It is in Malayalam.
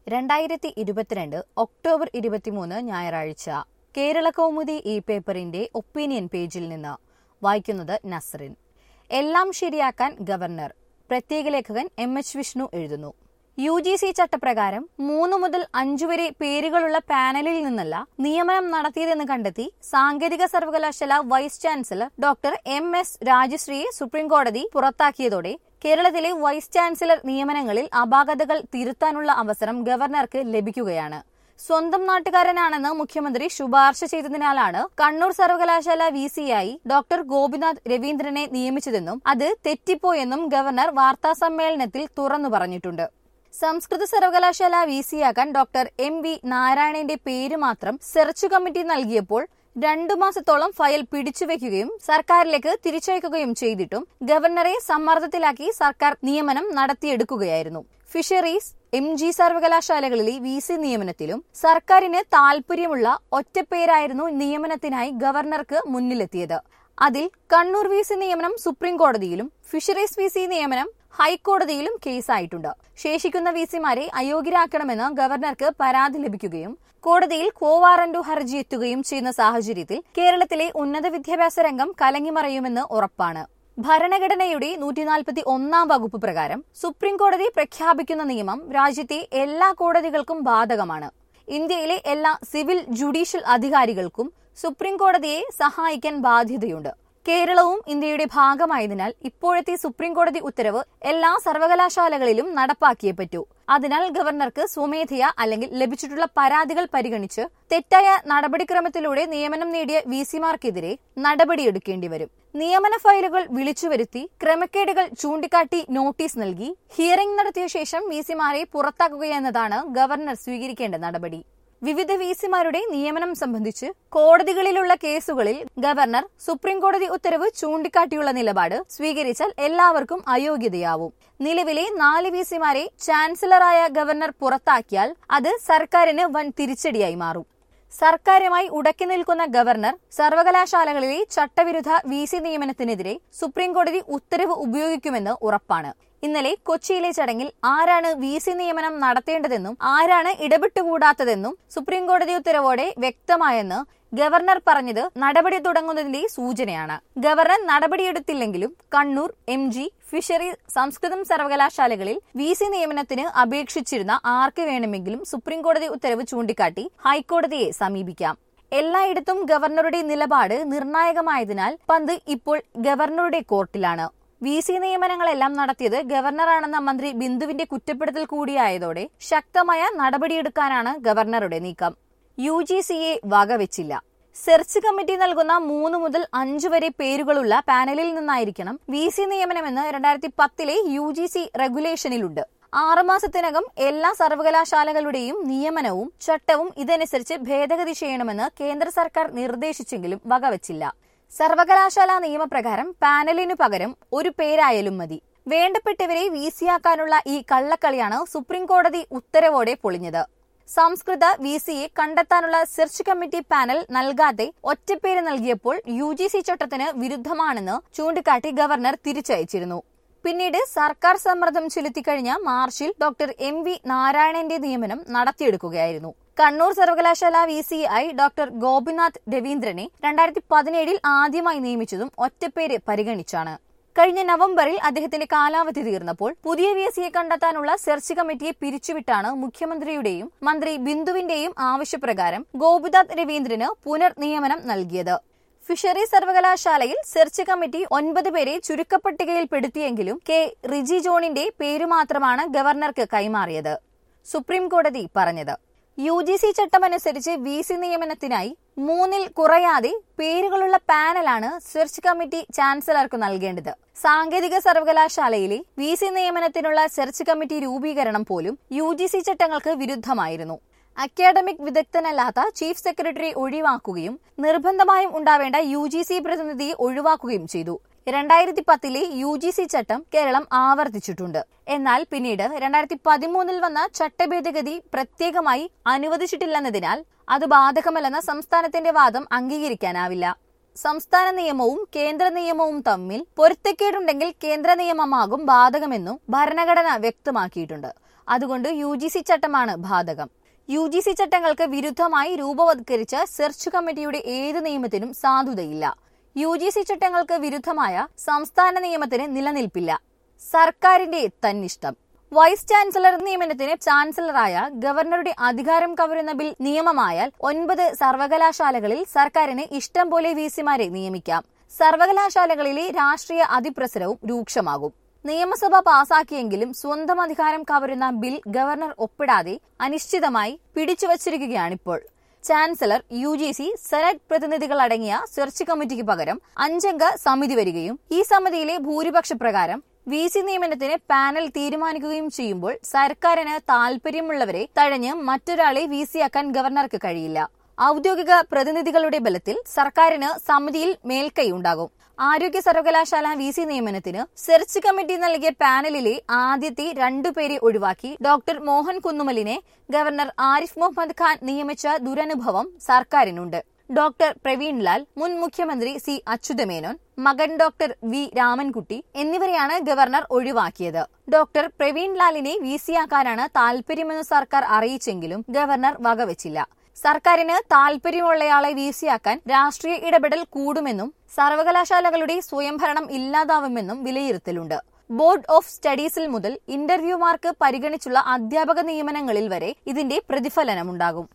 രണ്ടായിരത്തി ഇരുപത്തിരണ്ട് ഒക്ടോബർ ഇരുപത്തിമൂന്ന് ഞായറാഴ്ച കേരള കൗമുദി ഈ പേപ്പറിന്റെ ഒപ്പീനിയൻ പേജിൽ നിന്ന് വായിക്കുന്നത് നസ്റിൻ എല്ലാം ശരിയാക്കാൻ ഗവർണർ പ്രത്യേക ലേഖകൻ എം എച്ച് വിഷ്ണു എഴുതുന്നു യു ജി സി ചട്ടപ്രകാരം മൂന്ന് മുതൽ അഞ്ചു വരെ പേരുകളുള്ള പാനലിൽ നിന്നല്ല നിയമനം നടത്തിയതെന്ന് കണ്ടെത്തി സാങ്കേതിക സർവകലാശാല vice chancellor doctor M S രാജശ്രീയെ സുപ്രീംകോടതി പുറത്താക്കിയതോടെ കേരളത്തിലെ വൈസ് ചാൻസലർ നിയമനങ്ങളിൽ അപാകതകൾ തിരുത്താനുള്ള അവസരം ഗവർണർക്ക് ലഭിക്കുകയാണ് സ്വന്തം നാട്ടുകാരനാണെന്ന് മുഖ്യമന്ത്രി ശുപാർശ ചെയ്തതിനാലാണ് കണ്ണൂർ സർവകലാശാല വി സിയായി ഡോക്ടർ ഗോപിനാഥ് രവീന്ദ്രനെ നിയമിച്ചതെന്നും അത് തെറ്റിപ്പോയെന്നും ഗവർണർ വാർത്താസമ്മേളനത്തിൽ തുറന്നു പറഞ്ഞിട്ടുണ്ട് സംസ്കൃത സർവകലാശാല വി സിയാകാൻ ഡോക്ടർ എം വി നാരായണന്റെ പേര് മാത്രം സെർച്ച് കമ്മിറ്റി നൽകിയപ്പോൾ രണ്ടു മാസത്തോളം ഫയൽ പിടിച്ചുവെക്കുകയും സർക്കാരിലേക്ക് തിരിച്ചയക്കുകയും ചെയ്തിട്ടും ഗവർണറെ സമ്മർദ്ദത്തിലാക്കി സർക്കാർ നിയമനം നടത്തിയെടുക്കുകയായിരുന്നു ഫിഷറീസ് എം ജി സർവകലാശാലകളിലെ വി സി നിയമനത്തിലും സർക്കാരിന് താൽപര്യമുള്ള ഒറ്റപ്പേരായിരുന്നു നിയമനത്തിനായി ഗവർണർക്ക് മുന്നിലെത്തിയത് അതിൽ കണ്ണൂർ വി സി നിയമനം സുപ്രീം കോടതിയിലും ഫിഷറീസ് വി സി നിയമനം ഹൈക്കോടതിയിലും കേസായിട്ടുണ്ട് ശേഷിക്കുന്ന വി സിമാരെ അയോഗ്യരാക്കണമെന്ന് ഗവർണർക്ക് പരാതി ലഭിക്കുകയും കോടതിയിൽ കോവാറന്റു ഹർജി എത്തുകയും ചെയ്യുന്ന സാഹചര്യത്തിൽ കേരളത്തിലെ ഉന്നത വിദ്യാഭ്യാസ രംഗം കലങ്ങിമറയുമെന്ന് ഉറപ്പാണ് ഭരണഘടനയുടെ നൂറ്റിനാൽപ്പത്തി ഒന്നാം വകുപ്പ് പ്രകാരം സുപ്രീം കോടതി പ്രഖ്യാപിക്കുന്ന നിയമം രാജ്യത്തെ എല്ലാ കോടതികൾക്കും ബാധകമാണ് ഇന്ത്യയിലെ എല്ലാ സിവിൽ ജുഡീഷ്യൽ അധികാരികൾക്കും സുപ്രീം കോടതിയെ സഹായിക്കാൻ ബാധ്യതയുണ്ട് കേരളവും ഇന്ത്യയുടെ ഭാഗമായതിനാൽ ഇപ്പോഴത്തെ സുപ്രീം കോടതി ഉത്തരവ് എല്ലാ സർവകലാശാലകളിലും നടപ്പാക്കിയേ പറ്റൂ അതിനാൽ ഗവർണർക്ക് സ്വമേധയ അല്ലെങ്കിൽ ലഭിച്ചിട്ടുള്ള പരാതികൾ പരിഗണിച്ച് തെറ്റായ നടപടിക്രമത്തിലൂടെ നിയമനം നേടിയ വി സിമാർക്കെതിരെ നടപടിയെടുക്കേണ്ടി വരും നിയമന ഫയലുകൾ വിളിച്ചുവരുത്തി ക്രമക്കേടുകൾ ചൂണ്ടിക്കാട്ടി നോട്ടീസ് നൽകി ഹിയറിംഗ് നടത്തിയ ശേഷം വി സിമാരെ പുറത്താക്കുകയെന്നതാണ് ഗവർണർ സ്വീകരിക്കേണ്ട നടപടി വിവിധ വിസിമാരുടെ നിയമനം സംബന്ധിച്ച് കോടതികളിലുള്ള കേസുകളിൽ ഗവർണർ സുപ്രീം കോടതി ഉത്തരവ് ചൂണ്ടിക്കാട്ടിയുള്ള നിലപാട് സ്വീകരിച്ചാൽ എല്ലാവർക്കും അയോഗ്യതയാവും നിലവിലെ നാല് വിസിമാരെ ചാൻസലറായ ഗവർണർ പുറത്താക്കിയാൽ അത് സർക്കാരിന് വൻ തിരിച്ചടിയായി മാറും സർക്കാരുമായി ഉടക്കി നിൽക്കുന്ന ഗവർണർ സർവകലാശാലകളിലെ ചട്ടവിരുദ്ധ വി സി നിയമനത്തിനെതിരെ സുപ്രീം കോടതി ഉത്തരവ് ഉപയോഗിക്കുമെന്ന് ഉറപ്പാണ് ഇന്നലെ കൊച്ചിയിലെ ചടങ്ങിൽ ആരാണ് വി സി നിയമനം നടത്തേണ്ടതെന്നും ആരാണ് ഇടപെട്ടുകൂടാത്തതെന്നും സുപ്രീം കോടതി ഉത്തരവോടെ വ്യക്തമായെന്ന് ഗവർണർ പറഞ്ഞത് നടപടി തുടങ്ങുന്നതിന്റെ സൂചനയാണ് ഗവർണർ നടപടിയെടുത്തില്ലെങ്കിലും Kannur M G fishery Sanskrit സർവകലാശാലകളിൽ വി സി നിയമനത്തിന് അപേക്ഷിച്ചിരുന്ന ആർക്ക് വേണമെങ്കിലും സുപ്രീം കോടതി ഉത്തരവ് ചൂണ്ടിക്കാട്ടി ഹൈക്കോടതിയെ സമീപിക്കാം എല്ലായിടത്തും ഗവർണറുടെ നിലപാട് നിർണായകമായതിനാൽ പന്ത് ഇപ്പോൾ ഗവർണറുടെ കോർട്ടിലാണ് വി സി നിയമനങ്ങളെല്ലാം നടത്തിയത് ഗവർണറാണെന്ന മന്ത്രി ബിന്ദുവിന്റെ കുറ്റപ്പെടുത്തൽ കൂടിയായതോടെ ശക്തമായ നടപടിയെടുക്കാനാണ് ഗവർണറുടെ നീക്കം യു ജി സിയെ വകവെച്ചില്ല സെർച്ച് കമ്മിറ്റി നൽകുന്ന മൂന്ന് മുതൽ അഞ്ചു വരെ പേരുകളുള്ള പാനലിൽ നിന്നായിരിക്കണം വി സി നിയമനമെന്ന് രണ്ടായിരത്തി പത്തിലെ യു ജി സി റെഗുലേഷനിലുണ്ട് ആറുമാസത്തിനകം എല്ലാ സർവകലാശാലകളുടെയും നിയമനവും ചട്ടവും ഇതനുസരിച്ച് ഭേദഗതി ചെയ്യണമെന്ന് കേന്ദ്ര സർക്കാർ നിർദ്ദേശിച്ചെങ്കിലും വകവച്ചില്ല സർവകലാശാല നിയമപ്രകാരം പാനലിനു പകരം ഒരു പേരായാലും മതി വേണ്ടപ്പെട്ടവരെ വീസിയാക്കാനുള്ള ഈ കള്ളക്കളിയാണ് സുപ്രീം കോടതി ഉത്തരവോടെ പൊളിഞ്ഞത് സംസ്കൃത വി സിയെ കണ്ടെത്താനുള്ള സെർച്ച് കമ്മിറ്റി പാനൽ നൽകാതെ ഒറ്റപ്പേര് നൽകിയപ്പോൾ യു ജി സി ചട്ടത്തിന് വിരുദ്ധമാണെന്ന് ചൂണ്ടിക്കാട്ടി ഗവർണർ തിരിച്ചയച്ചിരുന്നു പിന്നീട് സർക്കാർ സമ്മർദ്ദം ചെലുത്തിക്കഴിഞ്ഞ മാർച്ചിൽ ഡോക്ടർ എം വി നാരായണന്റെ നിയമനം നടത്തിയെടുക്കുകയായിരുന്നു കണ്ണൂർ സർവകലാശാല വി സി ഐ ഡോക്ടർ ഗോപിനാഥ് രവീന്ദ്രനെ രണ്ടായിരത്തി പതിനേഴിൽ ആദ്യമായി നിയമിച്ചതും ഒറ്റപ്പേര് പരിഗണിച്ചാണ് കഴിഞ്ഞ നവംബറിൽ അദ്ദേഹത്തിന്റെ കാലാവധി തീർന്നപ്പോൾ പുതിയ വി സിയെ കണ്ടെത്താനുള്ള സെർച്ച് കമ്മിറ്റിയെ പിരിച്ചുവിട്ടാണ് മുഖ്യമന്ത്രിയുടെയും മന്ത്രി ബിന്ദുവിന്റെയും ആവശ്യപ്രകാരം ഗോപിനാഥ് രവീന്ദ്രന് പുനർനിയമനം നൽകിയത് ഫിഷറി സർവകലാശാലയിൽ സെർച്ച് കമ്മിറ്റി ഒൻപത് പേരെ ചുരുക്കപ്പട്ടികയിൽപ്പെടുത്തിയെങ്കിലും കെ റിജി ജോണിന്റെ പേരു മാത്രമാണ് ഗവർണർക്ക് കൈമാറിയത് സുപ്രീം കോടതി പറഞ്ഞത് യു ജി സി ചട്ടമനുസരിച്ച് വി സി നിയമനത്തിനായി മൂന്നിൽ കുറയാതെ പേരുകളുള്ള പാനലാണ് സെർച്ച് കമ്മിറ്റി ചാൻസലർക്ക് നൽകേണ്ടത് സാങ്കേതിക സർവകലാശാലയിലെ വി സി നിയമനത്തിനുള്ള സെർച്ച് കമ്മിറ്റി രൂപീകരണം പോലും യു ജി സി ചട്ടങ്ങൾക്ക് വിരുദ്ധമായിരുന്നു അക്കാഡമിക് വിദഗ്ധനല്ലാത്ത ചീഫ് സെക്രട്ടറി ഒഴിവാക്കുകയും നിർബന്ധമായും ഉണ്ടാവേണ്ട യു ജി സി പ്രതിനിധിയെ ഒഴിവാക്കുകയും ചെയ്തു രണ്ടായിരത്തി പത്തിലെ യു ജി സി ചട്ടം കേരളം ആവർത്തിച്ചിട്ടുണ്ട് എന്നാൽ പിന്നീട് രണ്ടായിരത്തി പതിമൂന്നിൽ വന്ന ചട്ടഭേദഗതി പ്രത്യേകമായി അനുവദിച്ചിട്ടില്ലെന്നതിനാൽ അത് ബാധകമല്ലെന്ന സംസ്ഥാനത്തിന്റെ വാദം അംഗീകരിക്കാനാവില്ല സംസ്ഥാന നിയമവും കേന്ദ്ര നിയമവും തമ്മിൽ പൊരുത്തക്കേടുണ്ടെങ്കിൽ കേന്ദ്ര നിയമമാകും ബാധകമെന്നും ഭരണഘടന വ്യക്തമാക്കിയിട്ടുണ്ട് അതുകൊണ്ട് യു ജി സി ചട്ടമാണ് ബാധകം യു ജി സി ചട്ടങ്ങൾക്ക് വിരുദ്ധമായി രൂപവത്കരിച്ച സെർച്ച് കമ്മിറ്റിയുടെ ഏത് നിയമത്തിനും സാധുതയില്ല യു ജി സി ചട്ടങ്ങൾക്ക് വിരുദ്ധമായ സംസ്ഥാന നിയമത്തിന് നിലനിൽപ്പില്ല സർക്കാരിന്റെ തന്നിഷ്ടം വൈസ് ചാൻസലർ നിയമനത്തിന് ചാൻസലറായ ഗവർണറുടെ അധികാരം കവരുന്ന ബിൽ നിയമമായാൽ ഒൻപത് സർവകലാശാലകളിൽ സർക്കാരിന് ഇഷ്ടം പോലെ വിസിമാരെ നിയമിക്കാം സർവകലാശാലകളിലെ രാഷ്ട്രീയ അതിപ്രസരവും രൂക്ഷമാകും നിയമസഭ പാസാക്കിയെങ്കിലും സ്വന്തം അധികാരം കവരുന്ന ബിൽ ഗവർണർ ഒപ്പിടാതെ അനിശ്ചിതമായി പിടിച്ചുവച്ചിരിക്കുകയാണിപ്പോൾ chancellor U G C senate പ്രതിനിധികൾ അടങ്ങിയ സെർച്ച് കമ്മിറ്റിക്ക് പകരം അഞ്ചംഗ സമിതി വരികയും ഈ സമിതിയിലെ ഭൂരിപക്ഷ പ്രകാരം വി സി നിയമനത്തിന് പാനൽ തീരുമാനിക്കുകയും ചെയ്യുമ്പോൾ സർക്കാരിന് താൽപര്യമുള്ളവരെ തഴഞ്ഞ് മറ്റൊരാളെ വി സിയാക്കാൻ ഗവർണർക്ക് കഴിയില്ല ഔദ്യോഗിക പ്രതിനിധികളുടെ ബലത്തിൽ സർക്കാരിന് സമിതിയിൽ മേൽക്കൈ ഉണ്ടാകും ആരോഗ്യ സർവകലാശാല വി സി നിയമനത്തിന് സെർച്ച് കമ്മിറ്റി നൽകിയ പാനലിലെ ആദ്യത്തെ രണ്ടുപേരെ ഒഴിവാക്കി ഡോക്ടർ മോഹൻ കുന്നുമലിനെ ഗവർണർ ആരിഫ് മുഹമ്മദ് ഖാൻ നിയമിച്ച ദുരനുഭവം സർക്കാരിനുണ്ട് ഡോക്ടർ പ്രവീൺ ലാൽ മുൻ മുഖ്യമന്ത്രി സി അച്യുതമേനോൻ മകൻ ഡോക്ടർ വി രാമൻകുട്ടി എന്നിവരെയാണ് ഗവർണർ ഒഴിവാക്കിയത് ഡോക്ടർ പ്രവീൺ ലാലിനെ വി സിയാക്കാനാണ് താൽപര്യമെന്ന് സർക്കാർ അറിയിച്ചെങ്കിലും ഗവർണർ വകവെച്ചില്ല സർക്കാരിന് താൽപര്യമുള്ളയാളെ വീസിയാക്കാൻ രാഷ്ട്രീയ ഇടപെടൽ കൂടുമെന്നും സർവകലാശാലകളുടെ സ്വയംഭരണം ഇല്ലാതാവുമെന്നും വിലയിരുത്തലുണ്ട് ബോർഡ് ഓഫ് സ്റ്റഡീസിൽ മുതൽ ഇന്റർവ്യൂ മാർക്ക് പരിഗണിച്ചുള്ള അധ്യാപക നിയമനങ്ങളിൽ വരെ ഇതിന്റെ പ്രതിഫലനമുണ്ടാകും